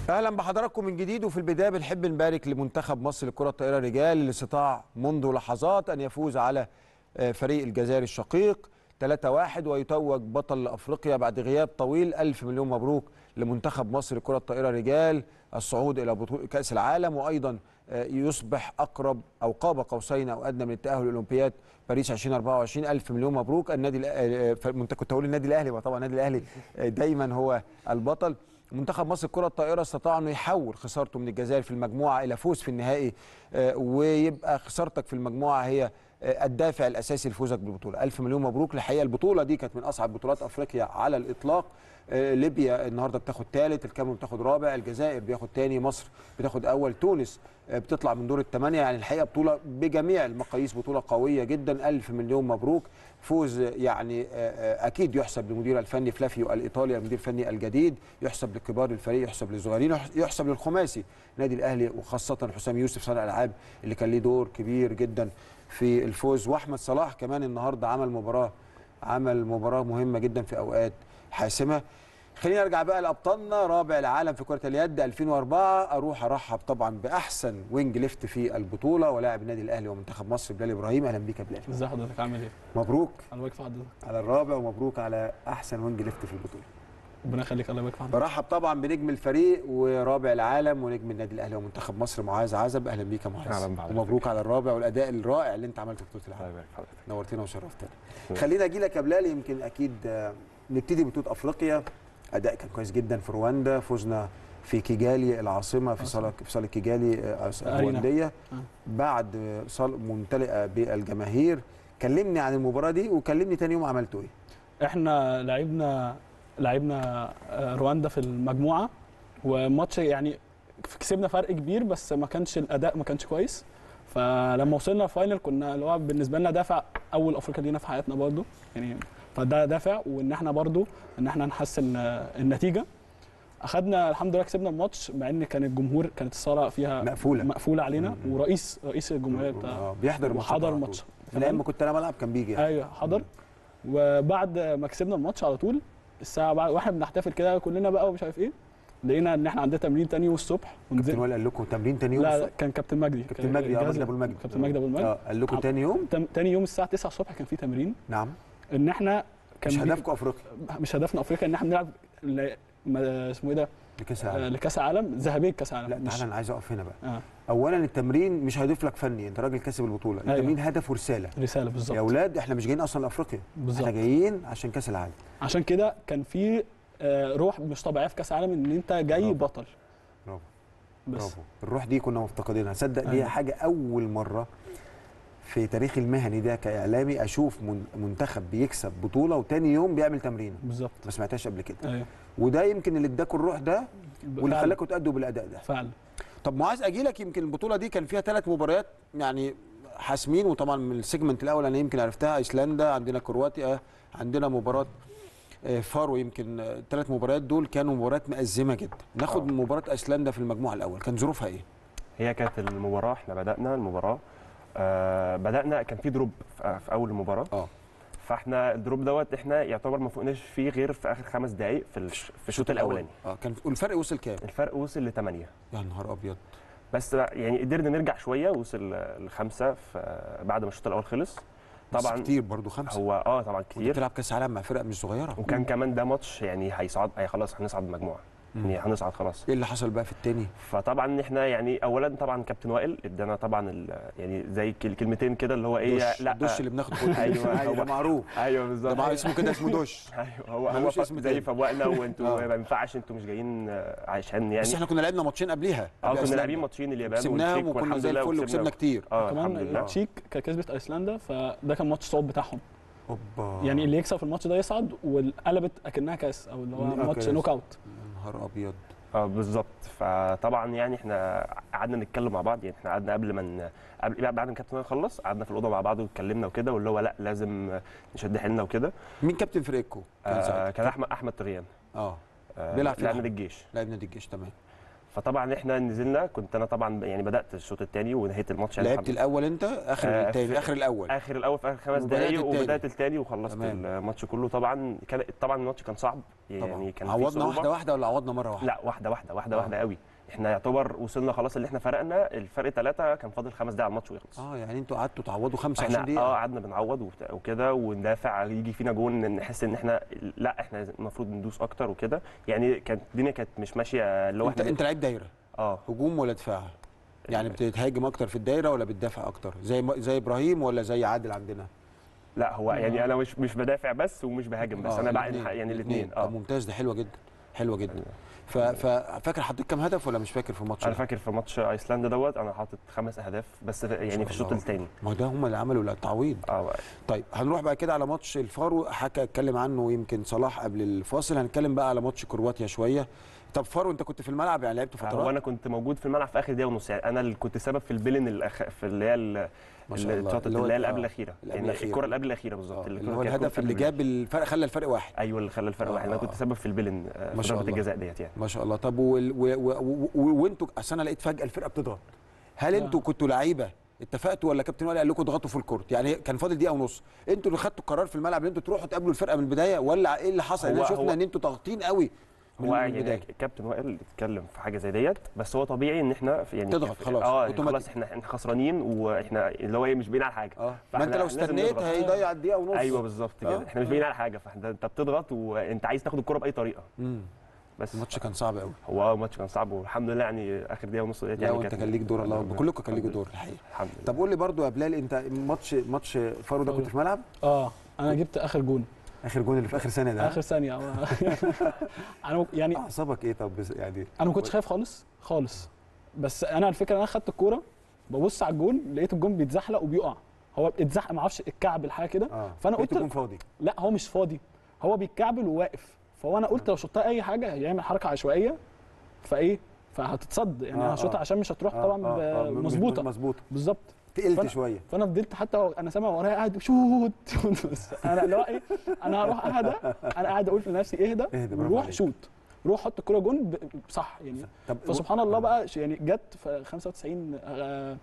اهلا بحضراتكم من جديد وفي البدايه بنحب نبارك لمنتخب مصر لكره الطائره رجال اللي استطاع منذ لحظات ان يفوز على آه، فريق الجزائر الشقيق 3-1 ويتوج بطل افريقيا بعد غياب طويل الف مليون مبروك لمنتخب مصر لكره الطائره رجال الصعود الى بطوله كاس العالم وايضا آه، يصبح اقرب او قاب قوسين او ادنى من التاهل لاولمبياد باريس 2024 الف مليون مبروك النادي الأ- آه، ف- منت- كنت هقول النادي الاهلي وطبعا النادي الاهلي آه، دايما هو البطل منتخب مصر الكره الطائره استطاع انه يحول خسارته من الجزائر في المجموعه الى فوز في النهائي آه، ويبقى خسارتك في المجموعه هي آه، الدافع الاساسي لفوزك بالبطوله الف مليون مبروك الحقيقه البطوله دي كانت من اصعب بطولات افريقيا على الاطلاق آه، ليبيا النهارده بتاخد ثالث الكاميرون بتاخد رابع الجزائر بياخد ثاني مصر بتاخد اول تونس آه، بتطلع من دور الثمانيه يعني الحقيقه بطوله بجميع المقاييس بطوله قويه جدا الف مليون مبروك فوز يعني آه، آه، اكيد يحسب للمدير الفني فلافيو الايطالي المدير الفني الجديد يحسب لكبار الفريق يحسب للصغيرين يح- يحسب للخماسي نادي الاهلي وخاصه حسام يوسف صانع الالعاب اللي كان ليه دور كبير جدا في الفوز واحمد صلاح كمان النهارده عمل مباراه عمل مباراه مهمه جدا في اوقات حاسمه خلينا نرجع بقى لابطالنا رابع العالم في كره اليد 2004 اروح ارحب طبعا باحسن وينج ليفت في البطوله ولاعب النادي الاهلي ومنتخب مصر بلال ابراهيم اهلا بيك يا بلال ازي حضرتك عامل ايه؟ مبروك الله يبارك في حضرتك على الرابع ومبروك على احسن وينج ليفت في البطوله ربنا يخليك الله يبارك في حضرتك برحب طبعا بنجم الفريق ورابع العالم ونجم النادي الاهلي ومنتخب مصر معاذ عزب اهلا بيك يا معاذ أهلا بحضرتك. ومبروك على الرابع والاداء الرائع اللي انت عملته في بطوله الله العالم يبارك في حضرتك نورتنا وشرفتنا شكراً. خلينا اجي لك يا بلال يمكن اكيد آه، نبتدي بطوله افريقيا اداء كان كويس جدا في رواندا فزنا في كيجالي العاصمه في صاله في صاله كيجالي آه، أرينا. الروانديه آه. بعد آه، صال ممتلئه بالجماهير كلمني عن المباراه دي وكلمني تاني يوم عملتوا ايه احنا لعبنا لعبنا آه، رواندا في المجموعه وماتش يعني كسبنا فرق كبير بس ما كانش الاداء ما كانش كويس فلما وصلنا الفاينل كنا اللي هو بالنسبه لنا دافع اول افريقيا لينا في حياتنا برضو يعني فده دافع وان احنا برضو ان احنا نحسن آه، النتيجه اخدنا الحمد لله كسبنا الماتش مع ان كان الجمهور كانت الصاله فيها مقفوله مقفوله علينا مم. ورئيس رئيس الجمهوريه بتاع آه، بيحضر الماتشات وحضر على طول. الماتش في الايام ما كنت انا بلعب كان بيجي يعني. ايوه حضر وبعد ما كسبنا الماتش على طول الساعه بعد واحنا بنحتفل كده كلنا بقى ومش عارف ايه لقينا ان احنا عندنا تمرين تاني يوم الصبح كابتن ونزل وائل قال لكم تمرين تاني يوم لا, لا الصبح؟ كان كابتن مجدي كابتن مجدي اه الجهاز- مجدي ابو المجد كابتن مجدي ابو المجد اه قال لكم تاني يوم تم- تاني يوم الساعه 9 الصبح كان في تمرين نعم ان احنا كان مش بي- هدفكم افريقيا مش هدفنا افريقيا ان احنا نلعب ل... ما اسمه ايه ده لكاس آه، العالم لكاس العالم ذهبيه كاس العالم لا مش- تعالى انا عايز اقف هنا بقى اه اولا التمرين مش هيضيف لك فني انت راجل كاسب البطوله أيوة. التمرين هدفه رساله رساله يا بالظبط اولاد احنا مش جايين اصلا لافريقيا احنا بالظبط جايين عشان كاس العالم عشان كده كان في آه، روح مش طبيعيه في كاس العالم ان انت جاي برافو. بطل برافو بس برافو الروح دي كنا مفتقدينها صدق دي أيوة. حاجه اول مره في تاريخي المهني ده كاعلامي اشوف من- منتخب بيكسب بطوله وتاني يوم بيعمل تمرينه بالظبط ما سمعتهاش قبل كده ايوه وده يمكن اللي اداكوا الروح ده واللي فعلا. خلاكم تأدوا بالاداء ده فعلا طب معاذ اجي لك يمكن البطوله دي كان فيها ثلاث مباريات يعني حاسمين وطبعا من السيجمنت الاول انا يمكن عرفتها ايسلندا عندنا كرواتيا عندنا مباراه آه، فارو يمكن الثلاث مباريات دول كانوا مباريات مأزمه جدا ناخد آه. مباراه ايسلندا في المجموعه الاول كان ظروفها ايه هي كانت المباراه احنا بدانا المباراه آه بدانا كان في دروب في في اول المباراه اه فاحنا الدروب دوت احنا يعتبر ما فوقناش فيه غير في اخر خمس دقائق في الش- في الشوط الاولاني اه كان والفرق وصل كام الفرق وصل لثمانيه يا نهار ابيض بس بقى يعني قدرنا نرجع شويه وصل لخمسه في- بعد ما الشوط الاول خلص بس طبعا كتير برضو خمسه هو اه طبعا كنت كتير بتلعب كاس عالم مع فرق مش صغيره وكان كمان ده ماتش يعني هيصعد هي خلاص هنصعد مجموعه مم. يعني هنصعد خلاص ايه اللي حصل بقى في التاني فطبعا احنا يعني اولا طبعا كابتن وائل ادانا طبعا ال- يعني زي كل- كلمتين كده اللي هو ايه دش الدش اللي بناخد فوق أيوة، ايوه ده هو- معروف ايوه ده بالظبط مع- اسمه كده اسمه دش ايوه هو هو ملوش ف- اسم زي تاني. فوقنا وانتوا آه. ما ينفعش انتوا مش جايين آه، عشان يعني بس احنا كنا لعبنا ماتشين قبليها اه قبل كنا أيسلندا. لاعبين ماتشين اليابان كسبناهم والتشيك وكنا والحمد زي لله الفل وكسبنا وكسبنا كتير اه كمان الحمد لله التشيك كانت كسبت ايسلندا فده كان ماتش صعب بتاعهم اوبا يعني اللي يكسب في الماتش ده يصعد وقلبت اكنها كاس او اللي هو آه، ماتش كاس. نوك اوت يا نهار ابيض اه بالظبط فطبعا يعني احنا قعدنا نتكلم مع بعض يعني احنا قعدنا قبل ما ن- قبل بعد ما الكابتن وائل خلص قعدنا في الاوضه مع بعض واتكلمنا وكده واللي هو لا لازم نشد حيلنا وكده مين كابتن فريقكم كان آه ساعتها كان احمد احمد طغيان اه آه بيلعب في لاعب الأهلي. نادي الجيش لاعب نادي الجيش تمام فطبعا احنا نزلنا كنت انا طبعا يعني بدات الشوط الثاني ونهيت الماتش يعني لعبت الحمد- الاول انت اخر آه، التاني في- اخر الاول اخر الاول في اخر خمس وبدأت دقائق التاني. وبدات الثاني وخلصت تمام. الماتش كله طبعا كان طبعا الماتش كان صعب طبعا يعني كان في عوضنا صعوبة. واحده واحده ولا عوضنا مره واحده لا واحده واحده واحده آه. واحده قوي احنا يعتبر وصلنا خلاص اللي احنا فرقنا الفرق ثلاثه كان فاضل خمس دقايق على الماتش ويخلص اه يعني انتوا قعدتوا تعوضوا 25 احنا دقيقه اه قعدنا بنعوض وبت- وكده وندافع يجي فينا جون نحس ان احنا لا احنا المفروض ندوس اكتر وكده يعني كانت الدنيا كانت مش ماشيه اللي هو انت احنا انت لعيب دايره اه هجوم ولا دفاع يعني بتهاجم اكتر في الدايره ولا بتدافع اكتر زي ما- زي ابراهيم ولا زي عادل عندنا لا هو يعني انا مش مش بدافع بس ومش بهاجم بس آه، انا بقى الاتنين، يعني الاثنين طب اه ممتاز ده حلوه جدا حلوه جدا ف- ففاكر حطيت كام هدف ولا مش فاكر في الماتش انا ده؟ فاكر في ماتش ايسلندا دوت انا حاطط خمس اهداف بس في- يعني في الشوط الله. الثاني ما ده هم اللي عملوا التعويض اه طيب هنروح بقى كده على ماتش الفارو حكى اتكلم عنه يمكن صلاح قبل الفاصل هنتكلم بقى على ماتش كرواتيا شويه طب فارو انت كنت في الملعب يعني لعبت هو فترات انا كنت موجود في الملعب في اخر دقيقه ونص يعني انا اللي كنت سبب في البيلن الأخ... في اللي هي ال- ما شاء الله الشوط اللي هو اللي هي اللي آه، قبل الاخيره اللي قبل يعني الأخيرة. الكره اللي قبل الاخيره بالظبط آه، اللي كانت هو كرة الهدف اللي قبل جاب الفرق خلى الفرق واحد ايوه اللي خلى الفرق واحد انا آه. كنت سبب في البيلن آه، ما في شاء ضربه الله. الجزاء ديت يعني ما شاء الله طب وال- و- و- و- وانتوا اصل انا لقيت فجاه الفرقه بتضغط هل آه. انتوا كنتوا لعيبه اتفقتوا ولا كابتن وائل قال لكم اضغطوا في الكورت يعني كان فاضل دقيقه ونص انتوا اللي خدتوا القرار في الملعب ان انتوا تروحوا تقابلوا الفرقه من البدايه ولا ايه اللي حصل هو- احنا شفنا هو- ان انتوا ضاغطين قوي من هو من يعني البدايه الكابتن وائل اتكلم في حاجه زي ديت بس هو طبيعي ان احنا في يعني تضغط في- خلاص، اه يعني أوتوماتيك. خلاص احنا احنا خسرانين واحنا اللي هو ايه مش باين على حاجه اه ما فإحنا انت لو لازم استنيت نضغط. هيضيع الدقيقه ونص ايوه بالظبط كده آه. احنا مش باين على حاجه فاحنا انت بتضغط وانت عايز تاخد الكره باي طريقه امم بس الماتش كان صعب قوي هو اه الماتش كان صعب والحمد لله يعني اخر دقيقه ونص ديت لا يعني وانت كان ليك دور الله اكبر كلكم كان ليكوا دور الحقيقه الحمد لله طب قول لي برضو يا بلال انت ماتش ماتش فارو ده كنت في ملعب اه انا جبت اخر جون اخر جون اللي في اخر ثانيه ده اخر ثانيه انا م- يعني اعصابك ايه طب بس- يعني انا ما كنتش خايف خالص خالص بس انا الفكره ان انا خدت الكوره ببص على الجون لقيت الجون بيتزحلق وبيقع هو اتزحلق ما اعرفش الكعب الحاجه كده اه فانا لقيت قلت الجون فاضي لا هو مش فاضي هو بيتكعبل وواقف فهو انا قلت لو شطها اي حاجه هيعمل حركه عشوائيه فايه فهتصد يعني آه، انا هشوطها آه. عشان مش هتروح آه، طبعا آه، آه، ب- م- مظبوطه مظبوطه بالظبط تقلت فأنا- شويه فانا فضلت حتى انا سامع ورايا قاعد شوت شوت بس انا اللي هو ايه انا هروح اهدى انا قاعد اقول في نفسي اهدى اهدى، برافو وروح عليك. شوت روح حط الكوره جون ب- صح يعني طب فسبحان الله بقى ش- يعني جت في 95 آه،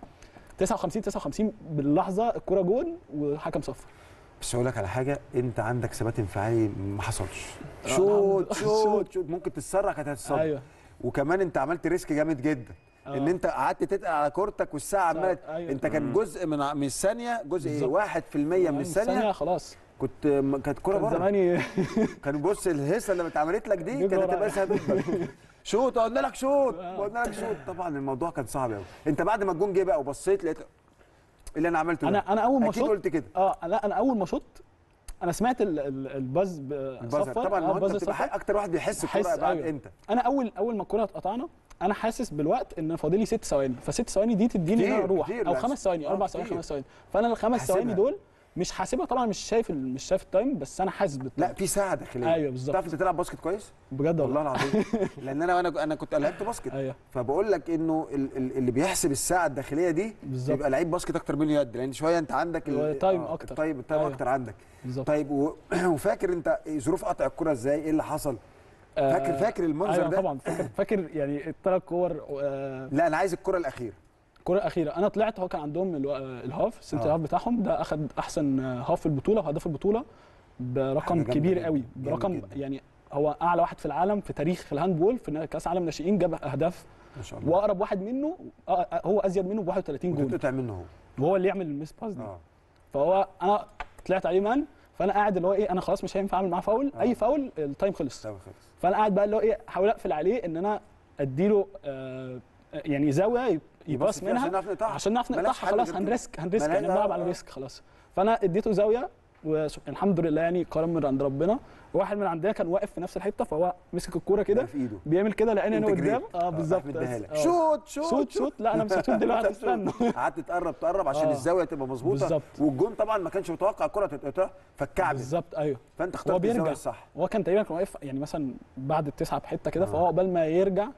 59 59 باللحظه الكوره جون وحكم صفر بس اقول لك على حاجه انت عندك ثبات انفعالي ما حصلش آه، شوت الحمد- شوت شوت ممكن تتسرع كانت هتتصد ايوه وكمان انت عملت ريسك جامد جدا ان آه. انت قعدت تتقل على كورتك والساعه عماله أيوة. انت كان جزء من ع- من الثانيه جزء ايه بالظبط. 1% من الثانيه خلاص كنت م- كانت كوره كان بره زماني كان بص الهيصه اللي اتعملت لك دي جيب كانت ورا. هتبقى سبب شوت قلنا لك شوت آه. قلنا لك شوت طبعا الموضوع كان صعب قوي انت بعد ما الجون جه بقى وبصيت لقيت اللي انا عملته ده. انا انا اول ما اكيد شط قلت كده اه لا انا اول ما شط انا سمعت ال- ال- الباز ب- البازر صفر طبعا آه، ما هو انت البازر بتبقى صفر. ح- اكتر واحد بيحس الكوره بحس، بعد أيوة. انت انا اول اول ما الكوره اتقطعنا انا حاسس بالوقت ان فاضل لي ست ثواني فست ثواني دي تديني ان انا كتير، اروح كتير او بس. خمس ثواني آه، اربع ثواني كتير. خمس ثواني فانا الخمس حاسبها. ثواني دول مش حاسبها طبعا مش شايف ال- مش شايف التايم بس انا حاسس بالتايم لا في ساعه داخليه ايوه بالظبط تعرف انت تلعب باسكت كويس بجد والله والله العظيم لان انا انا انا كنت لعبت باسكت ايوه فبقول لك انه ال- ال- اللي بيحسب الساعه الداخليه دي بالظبط. بيبقى لعيب باسكت اكتر منه يد لان شويه انت عندك ال- التايم آه، أكتر. التايم التايم أيوة. اكتر عندك بالظبط طيب و... وفاكر انت ظروف قطع الكره ازاي ايه اللي حصل فاكر فاكر المنظر ايوه ده طبعا فاكر فاكر يعني الثلاث كور آه، لا انا عايز الكره الاخيره الكرة الأخيرة أنا طلعت هو كان عندهم الو- الهاف السنتر آه. هاف بتاعهم ده أخد أحسن هاف في البطولة وهداف البطولة حاجة برقم جامدة كبير جدا، قوي جامد برقم جدا. يعني هو أعلى واحد في العالم في تاريخ الهاندبول في كأس عالم ناشئين جاب أهداف ما شاء الله وأقرب واحد منه آه، آه، هو أزيد منه ب 31 جول وتتقطع منه هو وهو اللي يعمل الميس باس دي اه فهو أنا طلعت عليه مان فأنا قاعد اللي هو إيه أنا خلاص مش هينفع أعمل معاه فاول آه. أي فاول التايم خلص تمام خلص فأنا قاعد بقى اللي هو إيه أحاول أقفل عليه إن أنا أديله آه، يعني زاوية يباص فيها منها عشان نعرف نقطعها عشان نعرف ملهاش نقطعها حل خلاص غير كده. هنريسك هنريسك ملهاش- يعني بنلعب آه، على آه. ريسك خلاص فانا اديته زاويه والحمد لله يعني كرم من عند ربنا واحد من عندنا كان واقف في نفس الحته فهو مسك الكوره كده في ايده بيعمل كده لقاني انا انت قدام جريت. اه بالظبط راح مديها بس- لك. آه. شوت شوت شوت شوت لا انا مش هشوت دلوقتي استنى قعدت تقرب تقرب عشان آه. الزاويه تبقى مظبوطه بالظبط. والجون طبعا ما كانش متوقع الكره تتقطع فالكعب بالظبط ايوه فانت هو اخترت الزاويه بيرجع الصح هو كان تقريبا كان واقف يعني مثلا بعد التسعه بحته كده آه. فهو قبل ما يرجع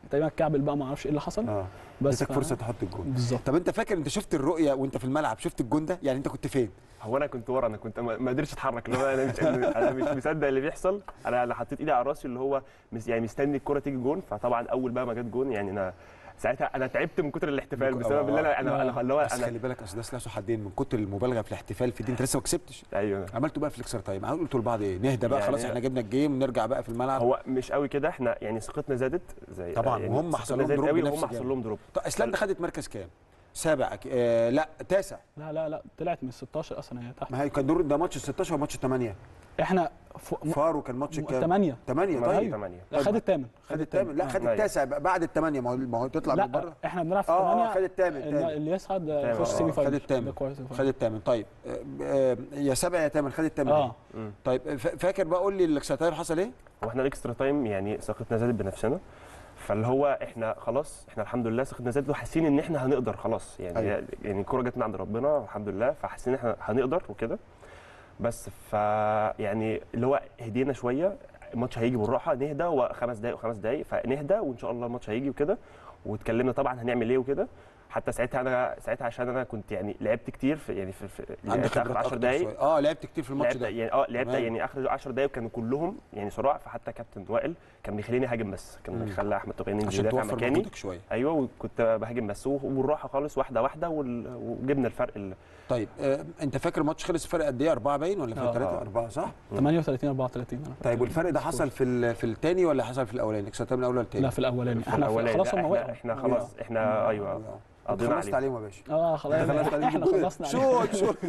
تقريبا اتكعبل بقى ما اعرفش ايه اللي حصل اه بس اديتك ف- فرصه تحط الجون بالظبط طب انت فاكر انت شفت الرؤيه وانت في الملعب شفت الجون ده يعني انت كنت فين هو انا كنت ورا انا كنت ما ما قدرتش اتحرك اللي هو انا مش انا مش مصدق اللي بيحصل انا انا حطيت ايدي على راسي اللي هو مس- يعني مستني الكره تيجي جون فطبعا اول بقى ما جت جون يعني انا ساعتها انا تعبت من كتر الاحتفال بك- بسبب اللي انا انا انا اللي هو بس انا خلي بالك اصل ده سلاح ذو حدين من كتر المبالغه في الاحتفال في دي انت لسه ما كسبتش ايوه عملتوا بقى في الاكسترا تايم قلتوا لبعض ايه نهدى بقى يعني- خلاص احنا جبنا الجيم ونرجع بقى في الملعب هو مش قوي كده احنا يعني ثقتنا زادت زي طبعا، يعني وهم ثقتنا حصل لهم زادت دروب قوي بنفس وهم حصل الجامد. لهم دروب طب اسلام ده خدت مركز كام سابع أك- آه لا تاسع لا لا لا طلعت من 16 اصلا هي تحت ما هي كان دور ده ماتش 16 وماتش 8 احنا فوق فارو كان ماتش كام 8 8 طيب طيب 8 لا خد الثامن خد الثامن لا خد أيوة. التاسع بقى بعد الثمانيه ما هو ما هو تطلع من لا بره احنا بنلعب في اه 8 اه خد الثامن الثامن اللي يصعد تامن، يخش آه، سيمي خد فاينل التامن. ده كويس خد الثامن طيب آه، آه، يا سبع يا ثامن خد الثامن اه مم. طيب فا- فاكر بقى قول لي الاكسترا تايم حصل ايه؟ هو احنا الاكسترا تايم يعني ثقتنا زادت بنفسنا فاللي هو احنا خلاص احنا الحمد لله ثقتنا زادت وحاسين ان احنا هنقدر خلاص يعني أيوة. يعني الكوره جت من عند ربنا الحمد لله فحاسين ان احنا هنقدر وكده بس ف يعني اللي هو هدينا شويه الماتش هيجي بالراحه نهدى وخمس دقائق وخمس دقائق فنهدى وان شاء الله الماتش هيجي وكده واتكلمنا طبعا هنعمل ايه وكده حتى ساعتها انا ساعتها عشان انا كنت يعني لعبت كتير في يعني في, في عندك لعبت خبرات 10 اكتر دقائق شويه اه لعبت كتير في الماتش لعبت ده يعني اه لعبت تمام. يعني اخر 10 دقايق كانوا كلهم يعني صراع فحتى كابتن وائل كان بيخليني اهاجم بس كان مم. بيخلي احمد طغياني ينزل عشان يدافع توفر مكاني مجهودك شويه ايوه وكنت بهاجم بس و- والراحه خالص واحده واحده وال- وجبنا الفرق ال- طيب آه انت فاكر الماتش خلص فرق قد ايه؟ اربعه باين ولا فرق آه. ثلاثه؟ اربعه صح؟ 38 34 انا طيب والفرق ده حصل في ال- في الثاني ولا حصل في الاولاني؟ اكسترا تايم الاول ولا الثاني؟ لا في الاولاني في احنا في الأولاني. خلاص لا، هم احنا, وقعوا احنا خلاص احنا ايوه انت قضينا خلصت عليه عليهم يا باشا اه خلاص خلصت عليهم احنا بالجول. خلصنا عليه. شوت شوت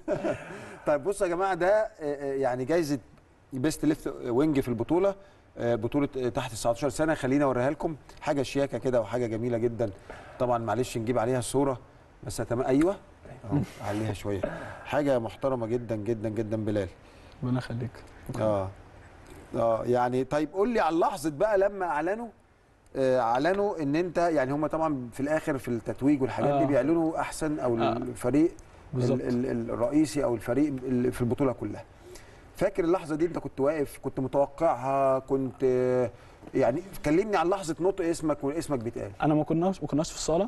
طيب بصوا يا جماعه ده آه، آه، يعني جايزه بيست ليفت وينج في البطوله آه، بطوله آه، تحت 19 سنه خليني اوريها لكم حاجه شياكه كده وحاجه جميله جدا طبعا معلش نجيب عليها الصوره بس تمام ايوه اهو عليها شويه حاجه محترمه جدا جدا جدا بلال ربنا يخليك اه اه يعني طيب قول لي على لحظه بقى لما اعلنوا آه، اعلنوا ان انت يعني هم طبعا في الاخر في التتويج والحاجات دي آه. بيعلنوا احسن او آه. الفريق بالظبط ال- ال- الرئيسي او الفريق اللي في البطوله كلها فاكر اللحظه دي انت كنت واقف كنت متوقعها كنت آه، يعني كلمني عن لحظه نطق اسمك واسمك بيتقال انا ما كناش ما كناش في الصاله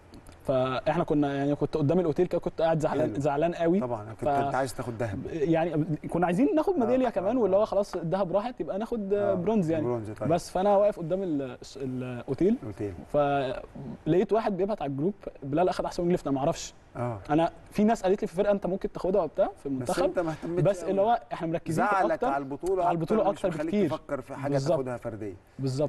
فاحنا كنا يعني كنت قدام الاوتيل كده كنت قاعد حلو. زعلان زعلان قوي طبعا كنت ف- انت عايز تاخد ذهب يعني كنا عايزين ناخد ميداليه آه، كمان آه، واللي آه. هو خلاص الذهب راحت يبقى ناخد آه، برونز يعني برونز طيب بس فانا واقف قدام ال- الاوتيل الاوتيل فلقيت واحد بيبعت على الجروب بلال اخد احسن وينج ليفت انا ما اعرفش اه انا في ناس قالت لي في الفرقه انت ممكن تاخدها وبتاع في بس المنتخب انت ما اهتمتش بس قوي. اللي هو احنا مركزين في زعلك اكتر على البطوله على البطولة مش أكتر مخليك بكتير. تفكر في حاجه بالظبط. تاخدها فرديه بالظبط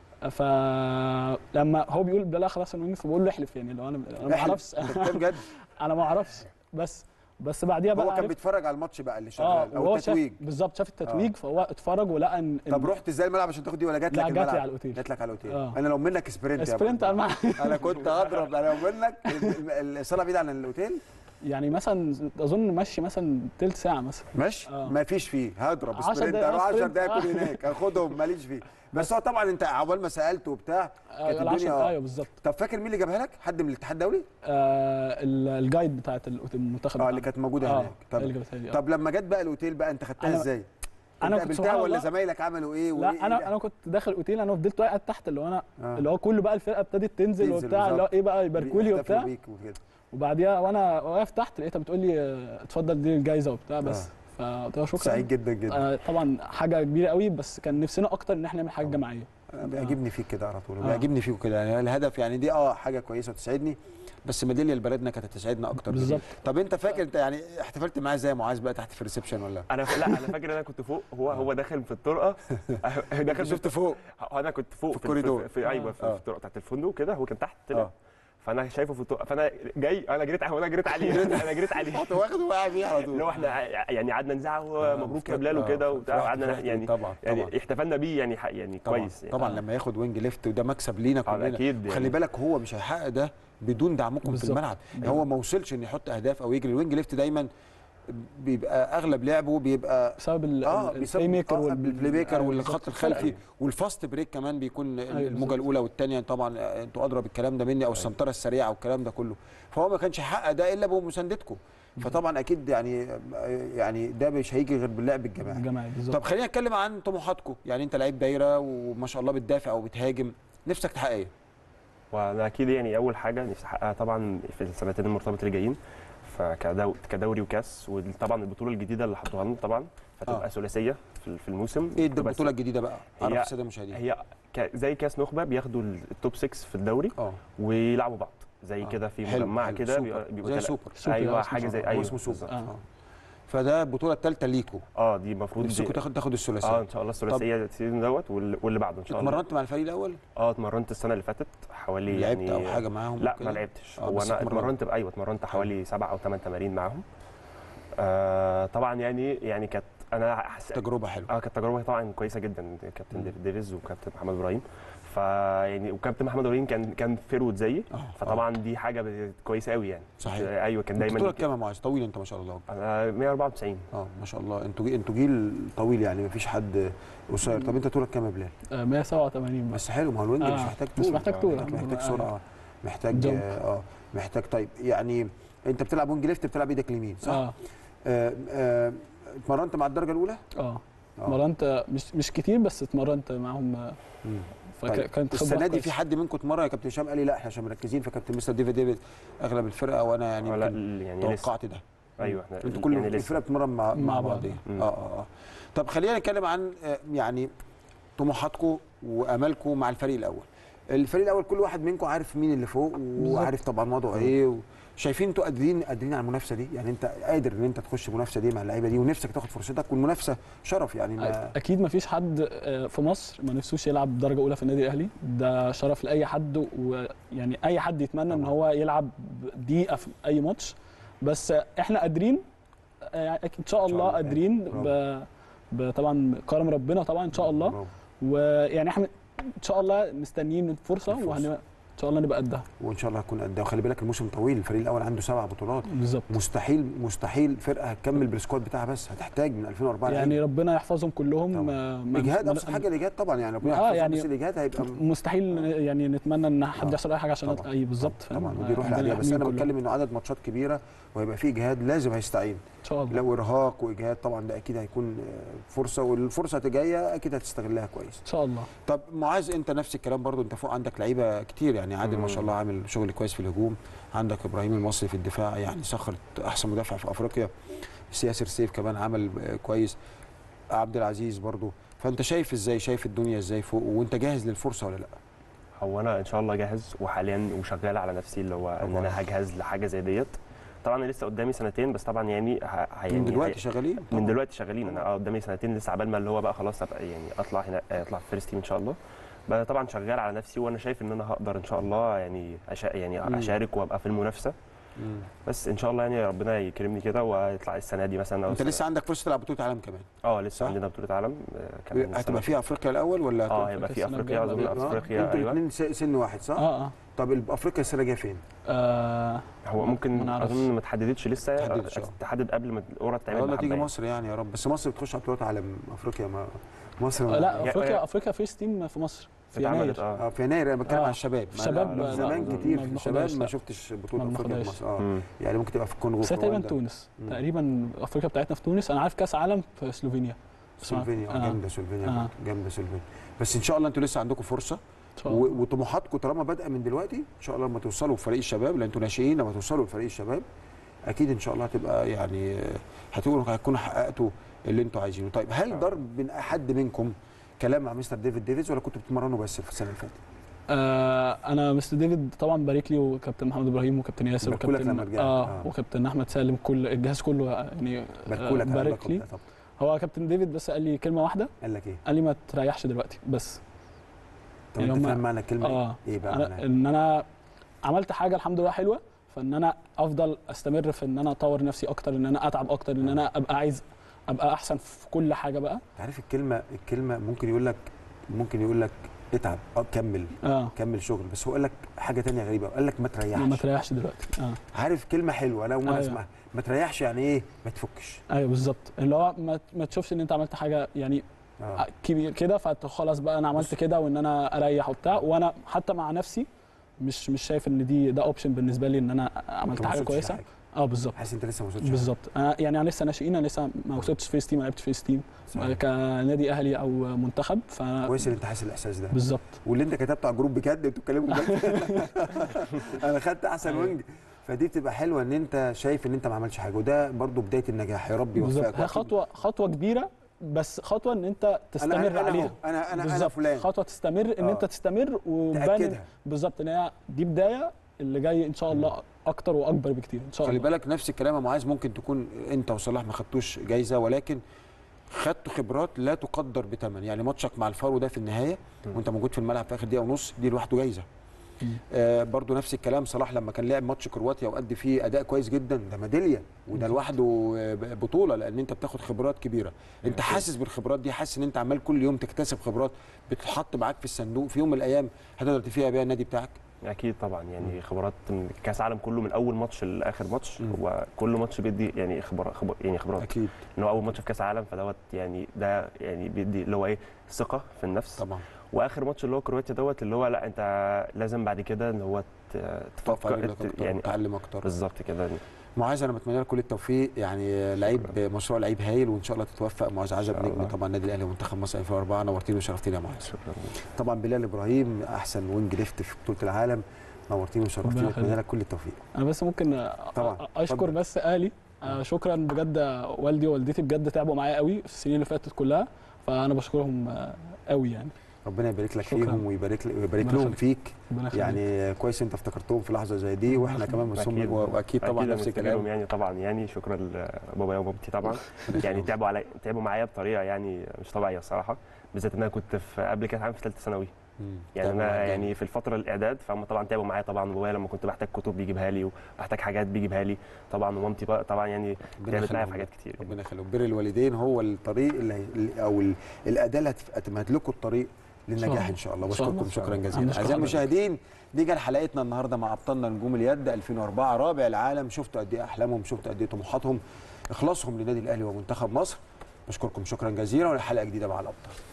فلما هو بيقول بلال اخد احسن وينج فبقول له احلف يعني لو انا انا ما احلف. اعرفش انت بتتكلم بجد انا ما اعرفش بس بس بعديها بقى هو كان عرفت- بيتفرج على الماتش بقى اللي اه شغال او وهو شاف التتويج بالظبط شاف التتويج فهو اتفرج ولقى ان طب إن- رحت ازاي الملعب عشان تاخد دي ولا جات لك لا جات لي الملعب؟ على الاوتيل جات لك على الاوتيل آه. انا لو منك سبرنت يا سبرنت أبو. انا انا كنت هضرب انا لو منك ال- ال- الصاله بعيده عن الاوتيل يعني مثلا اظن ماشي مثلا تلت ساعه مثلا ماشي آه. ما فيش فيه هضرب عشر سبرنت دقايق، اروح 10 سبرنت. دقايق اكون آه. هناك اخدهم ماليش فيه بس هو طبعا انت عقبال ما سالت وبتاع آه، كانت العشر الدنيا- ايوه بالظبط طب فاكر مين اللي جابها لك حد من الاتحاد الدولي آه ال- الجايد بتاعت الأوت- المنتخب اه اللي بتاعنا. كانت موجوده اه هناك طب اللي طب جابتها لي آه. طب لما جت بقى الاوتيل بقى انت خدتها أنا- ازاي أنا انت كنت قابلتها سبحان ولا الله- زمايلك عملوا ايه لا وإيه انا اللي- انا كنت داخل الاوتيل انا فضلت قاعد تحت اللي هو انا آه. اللي هو كله بقى الفرقه ابتدت تنزل تنزل وبتاع اللي هو بالظبط. ايه بقى يباركوا لي بيحتفلوا وبتاع بيك وكده وبعديها وانا واقف تحت لقيتها بتقول لي آه، اتفضل دي الجايزه وبتاع بس فقلت لها شكرا سعيد جدا جدا آه طبعا حاجه كبيره قوي بس كان نفسنا اكتر ان احنا نعمل حاجه طبعا. جماعيه أنا بيعجبني فيك كده على طول آه. بيعجبني فيك كده يعني الهدف يعني دي اه حاجه كويسه وتسعدني بس ميداليه لبلدنا كانت هتسعدنا اكتر بالظبط طب انت فاكر انت يعني احتفلت معاه ازاي يا معاذ بقى تحت في الريسبشن ولا انا لا انا فاكر ان انا كنت فوق هو هو داخل في الطرقه داخل في شفت فوق هو انا كنت فوق في الكوريدور. في, في ايوه في, آه. في الطرقه بتاعت الفندق كده هو كان تحت طلع اه فانا شايفه في الطرقه فانا جاي انا جريت عليه انا جريت عليه انا جريت عليه كنت واخده وقاعد فيه على طول اللي هو احنا ع- يعني قعدنا نزعه آه، مبروك يا فرحت- بلال آه، وكده وبتاع فرحت- وقعدنا فرحت يعني طبعا طبعا يعني احتفلنا بيه يعني حق- يعني طبعا كويس يعني طبعا لما ياخد وينج ليفت وده مكسب لينا آه، كلنا اكيد وخلي بالك هو مش هيحقق ده بدون دعمكم في بالظبط. الملعب يعني هو ما وصلش ان يحط اهداف او يجري الوينج ليفت دايما بيبقى اغلب لعبه بيبقى بسبب ال- اه ال- بسبب البلاي ميكر آه وال- البلاي ميكر أيوة والخط بالظبط. الخلفي أيوة. والفاست بريك كمان بيكون أيوة الموجه بالظبط. الاولى والثانيه طبعا آه، انتوا ادرى بالكلام ده مني او السنتره السريعه والكلام ده كله فهو ما كانش يحقق ده الا بمساندتكم فطبعا اكيد يعني يعني ده مش هيجي غير باللعب الجماعي الجماعي بالظبط طب خلينا نتكلم عن طموحاتكم يعني انت لعيب دايره وما شاء الله بتدافع وبتهاجم نفسك تحقق ايه؟ وانا اكيد يعني اول حاجه نفسي احققها طبعا في السنتين المرتبطه اللي جايين فكدو كدوري وكاس وطبعا البطوله الجديده اللي حطوها لنا طبعا فتبقى آه. ثلاثيه في في الموسم ايه تبقى البطوله الجديده بقى؟ هي- عرف الساده المشاهدين هي ك- زي كاس نخبه بياخدوا التوب 6 في الدوري اه ويلعبوا بعض زي آه. كده في حلو، مجمعه حلو، كده سوبر. بيبقى- بيبقوا زي تل- سوبر سوبر، ايوه اسمه حاجه زي سوبر. هو ايوه اسمه سوبر بالظبط. آه. آه. فده البطوله الثالثه ليكوا اه دي المفروض نفسكوا دي- تاخد تاخد الثلاثيه اه ان شاء الله الثلاثيه السيزون دوت واللي واللي بعده ان شاء الله اتمرنت مع الفريق الاول؟ اه اتمرنت السنه اللي فاتت حوالي لعبت يعني او حاجه معاهم لا وكده؟ ما لعبتش آه، هو بس انا اتمرنت. اتمرنت ايوه اتمرنت حوالي سبع او ثمان تمارين معاهم آه طبعا يعني يعني كانت انا حس... تجربه حلوه اه كانت تجربه طبعا كويسه جدا كابتن ديفيد ديفيز وكابتن محمد ابراهيم فيعني وكابتن محمد ابراهيم كان كان فيرود زيي آه، فطبعا دي حاجه ب- كويسه قوي يعني صحيح. ايوه كان انت دايما طولك كام يا معاذ؟ طويل انت ما شاء الله انا 194 اه ما شاء الله انتوا جي- انتوا جيل طويل يعني ما فيش حد قصير طب انت طولك كام يا بلال؟ آه، 187 بس بس حلو ما هو الوينج آه، مش محتاج مش طول محتاج طول. محتاج, محتاج آه. سرعه محتاج جمب. اه محتاج طيب يعني انت بتلعب وينج ليفت بتلعب ايدك اليمين صح؟ اه آه، آه، اتمرنت مع الدرجه الاولى؟ اه آه. اتمرنت مش مش كتير بس اتمرنت معاهم آه، مم. فكانت طيب. خبره السنه دي كويسة. في حد منكم اتمرن يا كابتن هشام قال لي لا احنا عشان مركزين فكابتن مستر ديفيد ديفيد اغلب الفرقه وانا يعني آه، لا يمكن يعني لسه توقعت ده ايوه احنا انتوا كل يعني لسه الفرقه بتتمرن مع مع مع بعض بعض. إيه؟ مم. اه اه اه طب خلينا نتكلم عن آه، يعني طموحاتكم وامالكم مع الفريق الاول الفريق الاول كل واحد منكم عارف مين اللي فوق وعارف طبعا وضعه ايه و... شايفين انتوا قادرين قادرين على المنافسه دي يعني انت قادر ان انت تخش المنافسه دي مع اللعيبه دي ونفسك تاخد فرصتك والمنافسه شرف يعني ما اكيد ما فيش حد آه، في مصر ما نفسوش يلعب درجه اولى في النادي الاهلي ده شرف لاي حد ويعني اي حد يتمنى ان طبعاً. هو يلعب دقيقه في اي ماتش بس آه، احنا قادرين آه، ان شاء الله الله. قادرين برافو. ب- ب- طبعا كرم ربنا طبعا ان شاء الله برافو. ويعني احنا ان شاء الله مستنيين الفرصه الفرصة. وهن ان شاء الله نبقى قدها وان شاء الله هتكون قدها وخلي بالك الموسم طويل الفريق الاول عنده سبع بطولات بالظبط مستحيل مستحيل فرقه هتكمل بالسكواد بتاعها بس هتحتاج من 2004 يعني ربنا يحفظهم كلهم طبعاً. آه، ما- اجهاد ما- ابسط حاجه الاجهاد طبعا يعني ربنا آه، يحفظهم، يعني بس الاجهاد هيبقى مستحيل يعني نتمنى ان حد آه. يحصل اي حاجه عشان طبعاً. اي بالظبط فاهم؟ طبعا آه، وبيروح ربنا لعليها بس يحميهم انا كلهم. بتكلم انه عدد ماتشات كبيره وهيبقى فيه اجهاد لازم هيستعين ان شاء الله لو ارهاق واجهاد طبعا ده اكيد هيكون آه، فرصه والفرصه جايه اكيد هتستغلها كويس ان شاء الله طب معاذ انت نفس الكلام برضو انت فوق عندك لعيبه كتير يعني عادل ما شاء الله عامل شغل كويس في الهجوم عندك ابراهيم المصري في الدفاع يعني صخره احسن مدافع في افريقيا ياسر سيف كمان عمل آه، كويس عبد العزيز برضو فانت شايف ازاي شايف الدنيا ازاي فوق وانت جاهز للفرصه ولا لا هو انا ان شاء الله جاهز وحاليا وشغال على نفسي اللي هو ان انا هجهز لحاجه زي ديت طبعا انا لسه قدامي سنتين بس طبعا يعني ه- ه- يعني من دلوقتي هي- شغالين من طبعاً. دلوقتي شغالين انا اه قدامي سنتين لسه عبال ما اللي هو بقى خلاص ابقى يعني اطلع هنا اطلع في فيرست تيم ان شاء الله بقى طبعا شغال على نفسي وانا شايف ان انا هقدر ان شاء الله يعني أشا يعني مم. اشارك وابقى في المنافسه مم. بس ان شاء الله يعني ربنا يكرمني كده واطلع السنه دي مثلا او انت السنة- لسه عندك فرصه تلعب بطوله عالم كمان اه لسه صح؟ عندنا بطوله عالم آه، كمان السنة هتبقى فيها افريقيا الاول ولا اه هتبقى- هيبقى في السنة افريقيا الجاية اظن آه، افريقيا انتوا ايوه الاثنين سن واحد صح؟ اه اه طب ال- افريقيا السنه الجايه فين؟ آه هو ما ممكن نعرفش. اظن ما تحددتش لسه تحددش، آه. تحدد قبل ما القرعه تتعمل والله بحبة تيجي يعني. مصر يعني يا رب بس مصر بتخش على بطولات عالم افريقيا ما مصر ما لا يا- افريقيا يا- افريقيا فيرست تيم في مصر في اتعملت يناير اه اه في يناير انا بتكلم آه. على الشباب في الشباب، ما- لا، زمان لا، كتير ما في الشباب بناخدهاش، ما لا. شفتش بطوله ما افريقيا في بناخدهاش. مصر اه مم. يعني ممكن تبقى في الكونغو بس هي في تقريبا رواندا. تونس مم. تقريبا افريقيا بتاعتنا في تونس انا عارف كاس عالم في سلوفينيا سلوفينيا آه. آه. جامده سلوفينيا آه. برضه، جامده سلوفينيا بس ان شاء الله انتوا لسه عندكم فرصه ان شاء الله و- وطموحاتكم طالما بادئه من دلوقتي ان شاء الله لما توصلوا في فريق الشباب لان انتوا ناشئين لما توصلوا لفريق الشباب اكيد ان شاء الله هتبقى يعني آه، هتقولوا هتكونوا حققتوا اللي انتوا عايزينه طيب هل آه. ضرب من حد منكم كلام مع مستر ديفيد ديفيز ولا كنتوا بتتمرنوا بس في السنه اللي فاتت؟ آه انا مستر ديفيد طبعا بارك لي وكابتن محمد ابراهيم وكابتن ياسر باركوا لك لما وكابتن رجعت. آه, آه. وكابتن احمد سالم كل الجهاز كله يعني باركوا لك على بارك اللقب لي ده طب هو كابتن ديفيد بس قال لي كلمه واحده قال لك ايه؟ قال لي ما تريحش دلوقتي بس طب يعني انت هما- فاهم معنى الكلمه ايه؟ اه ايه بقى أنا معناها؟ ان انا عملت حاجه الحمد لله حلوه فان انا افضل استمر في ان انا اطور نفسي اكتر ان انا اتعب اكتر ان انا ابقى عايز ابقى احسن في كل حاجه بقى انت عارف الكلمه الكلمه ممكن يقول لك ممكن يقول لك اتعب اه كمل اه كمل شغل بس هو قال لك حاجه تانية غريبه قال لك ما ما تريحش تريحش دلوقتي اه عارف كلمه حلوه انا اول مره أيوة. اسمعها ما تريحش يعني ايه ما تفكش ايوه بالظبط اللي هو ما, ما تشوفش ان انت عملت حاجه يعني اه كبير كده فخلاص بقى انا عملت كده وان انا اريح وبتاع وانا حتى مع نفسي مش مش شايف ان دي ده اوبشن بالنسبه لي ان انا أنت عملت ما حاجه وصلتش كويسه لحاجة. اه بالظبط حاسس انت لسه ما وصلتش بالظبط أنا يعني انا لسه ناشئين انا لسه ما وصلتش فيس تيم ما لعبتش فيس تيم صحيح. كنادي اهلي او منتخب ف كويس ان انت حاسس الاحساس ده بالظبط واللي انت كتبته على الجروب بجد انتوا بتتكلموا بجد انا خدت احسن أيوة. وينج فدي بتبقى حلوه ان انت شايف ان انت ما عملتش حاجه وده برضو بدايه النجاح يا رب بالظبط يوفقك هي خطوه خطوه كبيره بس خطوه ان انت تستمر أنا- أنا عليها أهو، أنا- أنا- أنا بالظبط. فلان. خطوه تستمر ان آه. انت تستمر وبان تاكدها بالظبط ان هي دي بدايه اللي جاي ان شاء الله اكتر واكبر بكتير ان شاء خلي الله بالك نفس الكلام يا معاذ ممكن تكون انت وصلاح ما خدتوش جايزه ولكن خدتوا خبرات لا تقدر بثمن يعني ماتشك مع الفارو ده في النهايه وانت موجود في الملعب في اخر دقيقه ونص دي لوحده جايزه مم. آه برضو نفس الكلام صلاح لما كان لعب ماتش كرواتيا وادي فيه اداء كويس جدا ده ميداليه وده لوحده آه، بطوله لان انت بتاخد خبرات كبيره انت حاسس بالخبرات دي حاسس ان انت عمال كل يوم تكتسب خبرات بتتحط معاك في الصندوق في يوم من الايام هتقدر تفيها بيها النادي بتاعك اكيد طبعا يعني خبرات من كاس عالم كله من اول ماتش لاخر ماتش مم. هو كل ماتش بيدي يعني خبر خبر يعني خبرات اكيد ان هو اول ماتش في كاس عالم فدوت يعني ده يعني بيدي اللي هو ايه ثقه في النفس طبعا واخر ماتش اللي هو كرواتيا دوت اللي هو لا انت لازم بعد كده ان هو ت- تقف على تفكر رجلك اكتر يعني وتتعلم اكتر بالظبط كده معاذ انا بتمنى لك كل التوفيق يعني لعيب مشروع لعيب هايل وان شاء الله تتوفق معاذ عجب شاء نجم الله. طبعا النادي الاهلي ومنتخب مصر 2004 نورتيني وشرفتيني يا معاذ شكرا طبعا بلال ابراهيم احسن وينج ليفت في بطوله العالم نورتيني وشرفتيني ربنا اتمنى يخليك. لك كل التوفيق انا بس ممكن أ- طبعاً. أ- اشكر اتفضل. بس اهلي آه، شكرا بجد والدي ووالدتي بجد تعبوا معايا قوي في السنين اللي فاتت كلها فانا بشكرهم آه، قوي يعني ربنا يبارك لك شكراً. فيهم ويبارك لك ويبارك ربنا لهم يخليك. فيك ربنا يخليك. يعني كويس انت افتكرتهم في لحظه زي دي واحنا يخليك. كمان مسهم واكيد طبعا أكيد نفس هنفتكرهم الكلام يعني طبعا يعني شكرا لبابايا ومامتي طبعا يعني تعبوا علي تعبوا معايا بطريقه يعني مش طبيعيه الصراحه بالذات ان انا كنت في قبل كده عام في ثالثه ثانوي مم. يعني تعبوا انا معاك يعني جامد. في الفتره الاعداد فهم طبعا تعبوا معايا طبعا بابايا لما كنت بحتاج كتب بيجيبها لي وبحتاج حاجات بيجيبها لي طبعا ومامتي بقى طبعا يعني ربنا تعبت معايا يخليهم في حاجات لك. كتير يعني. ربنا يخليهم بر الوالدين هو الطريق اللي هي- او ال- الاداه اللي هتف- هتمهد لكم الطريق للنجاح ان شاء الله إن شاء الله. بشكركم شكرا أنا جزيلا بشكر اعزائي حضرتك. المشاهدين دي كانت حلقتنا النهارده مع ابطالنا نجوم اليد 2004 رابع العالم شفتوا قد ايه احلامهم شفتوا قد ايه طموحاتهم اخلاصهم للنادي الاهلي ومنتخب مصر بشكركم شكرا جزيلا ولحلقه جديده مع الابطال